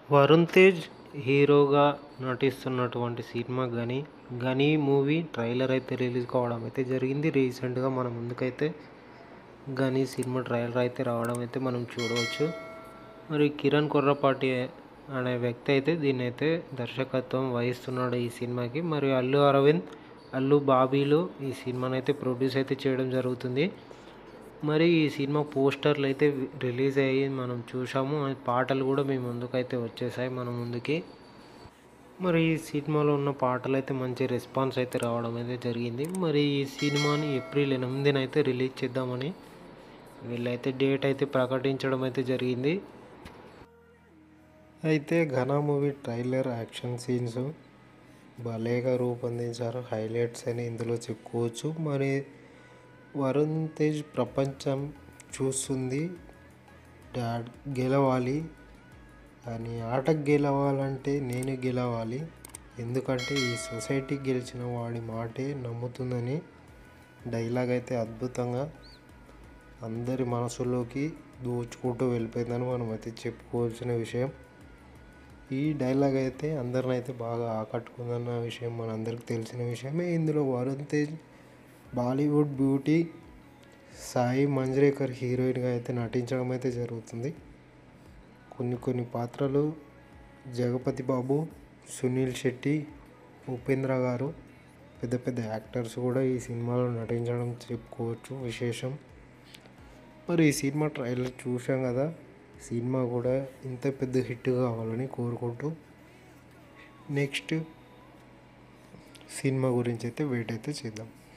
వరుణ్ తేజ్ హీరోగా నటిస్తున్నటువంటి సినిమా గని గని మూవీ ట్రైలర్ అయితే రిలీజ్ కావడం అయితే జరిగింది రీసెంట్గా మన ముందుకైతే గని సినిమా ట్రైలర్ అయితే రావడం అయితే మనం చూడవచ్చు మరి కిరణ్ కుర్రపాటి అనే వ్యక్తి అయితే దీన్ని అయితే దర్శకత్వం వహిస్తున్నాడు ఈ సినిమాకి మరి అల్లు అరవింద్ అల్లు బాబీలు ఈ సినిమాని అయితే ప్రొడ్యూస్ అయితే చేయడం జరుగుతుంది మరి ఈ సినిమా పోస్టర్లు అయితే రిలీజ్ అయ్యి మనం చూసాము ఆ పాటలు కూడా మీ ముందుకైతే వచ్చేసాయి మన ముందుకి మరి ఈ సినిమాలో ఉన్న పాటలు అయితే మంచి రెస్పాన్స్ అయితే రావడం అయితే జరిగింది మరి ఈ సినిమాని ఏప్రిల్ ఎనిమిదిన అయితే రిలీజ్ చేద్దామని వీళ్ళైతే డేట్ అయితే ప్రకటించడం అయితే జరిగింది అయితే ఘన మూవీ ట్రైలర్ యాక్షన్ సీన్స్ భలేగా రూపొందించారు హైలైట్స్ అని ఇందులో చెప్పుకోవచ్చు మరి వరుణ్ తేజ్ ప్రపంచం చూస్తుంది డాడ్ గెలవాలి అని ఆటకు గెలవాలంటే నేను గెలవాలి ఎందుకంటే ఈ సొసైటీ గెలిచిన వాడి మాటే నమ్ముతుందని డైలాగ్ అయితే అద్భుతంగా అందరి మనసులోకి దోచుకుంటూ వెళ్ళిపోయిందని మనం అయితే చెప్పుకోవాల్సిన విషయం ఈ డైలాగ్ అయితే అందరిని అయితే బాగా ఆకట్టుకుందన్న విషయం మనందరికి తెలిసిన విషయమే ఇందులో వరుణ్ తేజ్ బాలీవుడ్ బ్యూటీ సాయి మంజ్రేకర్ హీరోయిన్గా అయితే నటించడం అయితే జరుగుతుంది కొన్ని కొన్ని పాత్రలు జగపతి బాబు సునీల్ శెట్టి ఉపేంద్ర గారు పెద్ద పెద్ద యాక్టర్స్ కూడా ఈ సినిమాలో నటించడం చెప్పుకోవచ్చు విశేషం మరి ఈ సినిమా ట్రైలర్ చూసాం కదా సినిమా కూడా ఇంత పెద్ద హిట్ కావాలని కోరుకుంటూ నెక్స్ట్ సినిమా గురించి అయితే వెయిట్ అయితే చేద్దాం